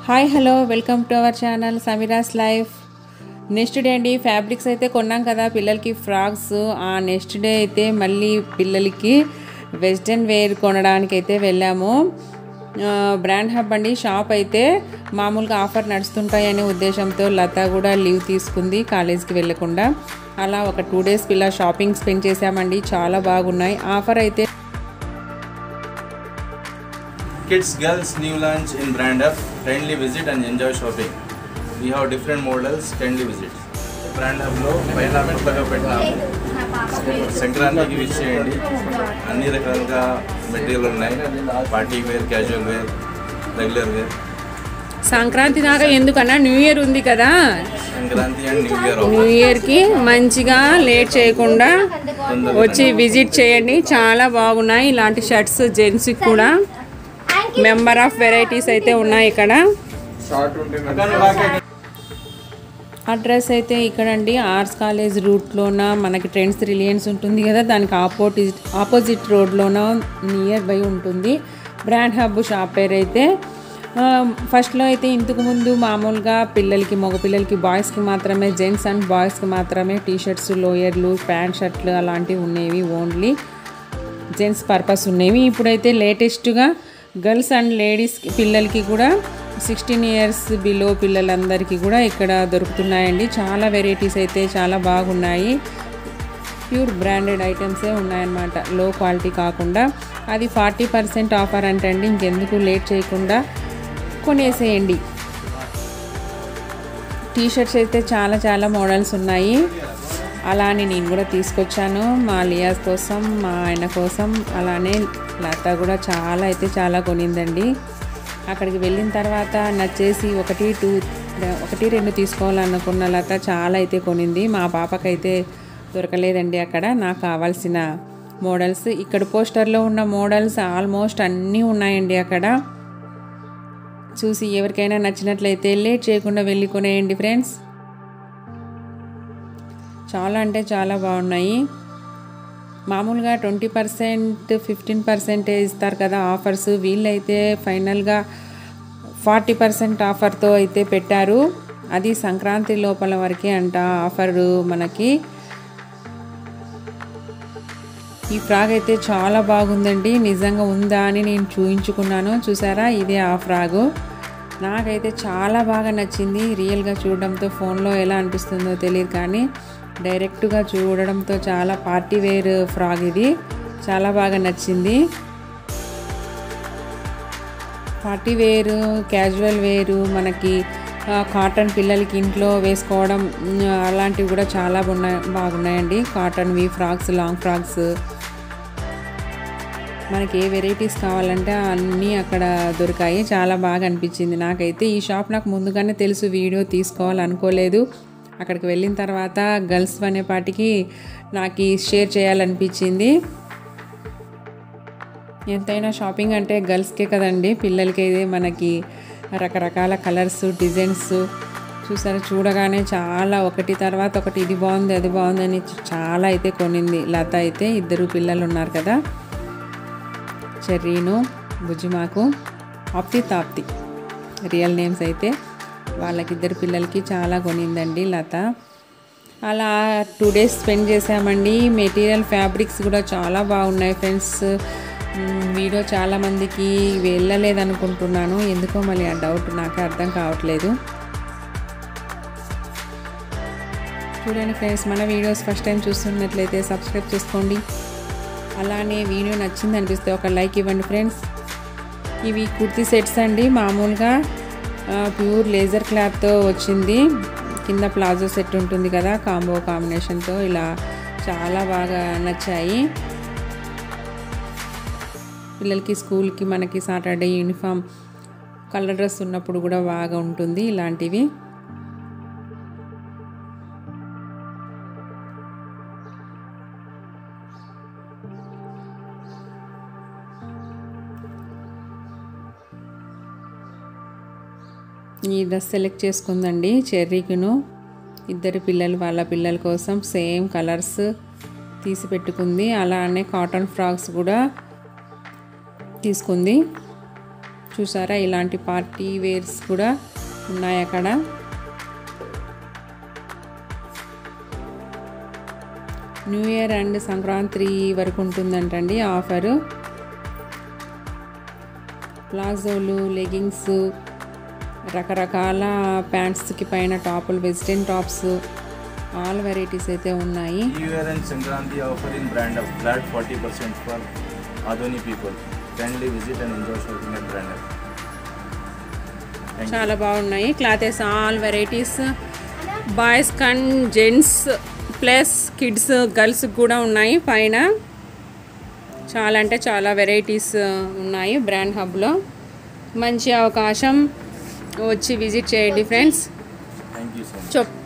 Hi hello welcome to our channel Sameera's life next day అండి fabrics అయితే కొన్నాం కదా పిల్లలకి ఫ్రాక్స్ ఆ నెక్స్ట్ డే అయితే మళ్ళీ పిల్లలకి వెస్ట్రన్ వేర్ కొనడానికి అయితే వెళ్ళాము ఆ, బ్రాండ్ హబ్ అండి షాప్ అయితే మామూలుగా ఆఫర్ నడుస్తుంటాయనే ఉద్దేశంతో లత కూడా లీవ్ తీసుకుంది కాలేజ్కి వెళ్ళకుండా అలా ఒక టూ డేస్ పిల్ల షాపింగ్ స్పెండ్ చేసామండి చాలా బాగున్నాయి ఆఫర్ అయితే Kids Girls new launch in Brand Up. Kindly visit and enjoy shopping. We have different models. Kindly visit. Brand హబ్లో పైన కొత్తగా పెట్టినాము సంక్రాంతికి విష్ చేయండి అన్ని రకాలుగా మెటీరియల్ ఉన్నాయి party wear casual wear regular wear Sankranti దాకా ఎందుకన్నా న్యూ ఇయర్ ఉంది కదా Sankranti and new year new ఇయర్కి మంచిగా లేట్ చేయకుండా వచ్చి విజిట్ చేయండి చాలా బాగున్నాయి ఇలాంటి షర్ట్స్ జెంట్స్కి కూడా మెంబర్ ఆఫ్ వెరైటీస్ అయితే ఉన్నాయి ఇక్కడ అడ్రస్ అయితే ఇక్కడండి ఆర్ట్స్ కాలేజ్ రూట్లోన మనకి ట్రెండ్స్ రిలియన్స్ ఉంటుంది కదా దానికి ఆపోజిట్ ఆపోజిట్ రోడ్లోన నియర్ బై ఉంటుంది బ్రాండ్ హబ్ షాప్ పేరు అయితే ఆ, ఫస్ట్లో అయితే ఇంతకు ముందు మామూలుగా పిల్లలకి మగ పిల్లలకి బాయ్స్కి మాత్రమే జెంట్స్ అండ్ బాయ్స్కి మాత్రమే టీ షర్ట్స్ లోయర్లు ప్యాంట్ షర్ట్లు అలాంటివి ఉండేవి ఓన్లీ జెంట్స్ పర్పస్ ఉన్నవి ఇప్పుడైతే లేటెస్ట్గా గర్ల్స్ అండ్ లేడీస్ పిల్లలకి కూడా సిక్స్టీన్ ఇయర్స్ బిలో పిల్లలందరికీ కూడా ఇక్కడ దొరుకుతున్నాయండి చాలా వెరైటీస్ అయితే చాలా బాగున్నాయి ప్యూర్ బ్రాండెడ్ ఐటమ్సే ఉన్నాయన్నమాట లో క్వాలిటీ కాకుండా అది ఫార్టీ పర్సెంట్ ఆఫర్ అంటండి ఇంకెందుకు లేట్ చేయకుండా కొనేసేయండి టీ షర్ట్స్ అయితే చాలా చాలా మోడల్స్ ఉన్నాయి అలా అని నేను కూడా తీసుకొచ్చాను మా లియాస్ కోసం మా ఆయన కోసం అలానే లత కూడా చాలా అయితే చాలా కొనిందండి అక్కడికి వెళ్ళిన తర్వాత నచ్చేసి ఒకటి టూ ఒకటి రెండు తీసుకోవాలనుకున్న లత చాలా అయితే కొనింది మా పాపకైతే దొరకలేదండి అక్కడ నాకు కావాల్సిన మోడల్స్ ఇక్కడ పోస్టర్లో ఉన్న మోడల్స్ ఆల్మోస్ట్ అన్నీ ఉన్నాయండి అక్కడ చూసి ఎవరికైనా నచ్చినట్లయితే లేట్ చేయకుండా వెళ్ళి కొనేయండి ఫ్రెండ్స్ చాలా అంటే చాలా బాగున్నాయి మామూలుగా ట్వంటీ పర్సెంట్ ఫిఫ్టీన్ పర్సెంట్ ఇస్తారు కదా ఆఫర్స్ వీళ్ళైతే ఫైనల్గా ఫార్టీ పర్సెంట్ ఆఫర్తో అయితే పెట్టారు అది సంక్రాంతి లోపల వరకే అంట ఆఫర్ మనకి ఈ ఫ్రాగ్ అయితే చాలా బాగుందండి నిజంగా ఉందా అని నేను చూయించుకున్నాను చూసారా ఇదే ఆ ఫ్రాగు నాకైతే చాలా బాగా నచ్చింది రియల్గా చూడడంతో ఫోన్లో ఎలా అనిపిస్తుందో తెలియదు కానీ డైరెక్ట్గా చూడడంతో చాలా పార్టీ వేర్ ఫ్రాగ్ ఇది చాలా బాగా నచ్చింది పార్టీ వేరు క్యాజువల్ వేరు మనకి ఆ, కాటన్ పిల్లలకి ఇంట్లో వేసుకోవడం ఉమ్, అలాంటివి కూడా చాలా బాగున్నాయి బాగున్నాయండి కాటన్వి ఫ్రాక్స్ లాంగ్ ఫ్రాక్స్ మనకి ఏ వెరైటీస్ కావాలంటే అన్నీ అక్కడ దొరికాయి చాలా బాగా అనిపించింది నాకైతే ఈ షాప్ నాకు ముందుగానే తెలుసు వీడియో తీసుకోవాలనుకోలేదు అక్కడికి వెళ్ళిన తర్వాత గర్ల్స్ అనేపాటికి నాకు ఈ షేర్ చేయాలనిపించింది ఎంతైనా షాపింగ్ అంటే గర్ల్స్కే కదండి పిల్లలకి అయితే మనకి రకరకాల కలర్స్ డిజైన్స్ చూసారా చూడగానే చాలా ఒకటి తర్వాత ఒకటి ఇది బాగుంది అది బాగుందని చాలా అయితే కొనింది లత అయితే ఇద్దరు పిల్లలు ఉన్నారు కదా చెర్రీను బుజ్జిమాకు ఆప్తి తాప్తి రియల్ నేమ్స్ అయితే వాళ్ళకిద్దరు పిల్లలకి చాలా కొనిందండి లత అలా టూ డేస్ స్పెండ్ చేసామండి మెటీరియల్ ఫ్యాబ్రిక్స్ కూడా చాలా బాగున్నాయి ఫ్రెండ్స్ మ్, వీడియో చాలామందికి వెళ్ళలేదనుకుంటున్నాను ఎందుకో మళ్ళీ ఆ డౌట్ నాకు అర్థం కావట్లేదు చూడండి ఫ్రెండ్స్ మన వీడియోస్ ఫస్ట్ టైం చూస్తున్నట్లయితే సబ్స్క్రైబ్ చేసుకోండి అలానే వీడియో నచ్చింది అనిపిస్తే ఒక లైక్ ఇవ్వండి ఫ్రెండ్స్ ఇవి కుర్తీ సెట్స్ అండి మామూలుగా ఆ, ప్యూర్ లేజర్ క్లాత్తో వచ్చింది కింద ప్లాజో సెట్ ఉంటుంది కదా కాంబో కాంబినేషన్తో ఇలా చాలా బాగా నచ్చాయి పిల్లలకి స్కూల్కి మనకి సాటర్డే యూనిఫామ్ కలర్ డ్రెస్ ఉన్నప్పుడు కూడా బాగా ఉంటుంది ఇలాంటివి ఈ డ్రెస్ సెలెక్ట్ చేసుకుందండి చెర్రీకును ఇద్దరు పిల్లలు వాళ్ళ పిల్లల కోసం సేమ్ కలర్స్ తీసి పెట్టుకుంది అలానే కాటన్ ఫ్రాక్స్ కూడా తీసుకుంది చూసారా ఇలాంటి పార్టీ వేర్స్ కూడా ఉన్నాయి అక్కడ న్యూ ఇయర్ అండ్ సంక్రాంతి వరకు ఉంటుందంటండి ఆఫరు ప్లాజోలు లెగిన్స్ రకరకాల ప్యాంట్స్కి పైన టాపులు వెస్టర్న్ టాప్స్ ఆల్ వెరైటీస్ అయితే ఉన్నాయి New Year and Sankranti offer in brand of flat 40% for Adoni people. Kindly visit and enjoy shopping at brand of. Thank you. చాలా బాగున్నాయి clothes all varieties boys కన్ gents plus kids girls కూడా ఉన్నాయి పైన చాలా అంటే చాలా వెరైటీస్ ఉన్నాయి బ్రాండ్ హబ్లో మంచి అవకాశం వచ్చి విజిట్ చేయండి friends Thank you so much. చెప్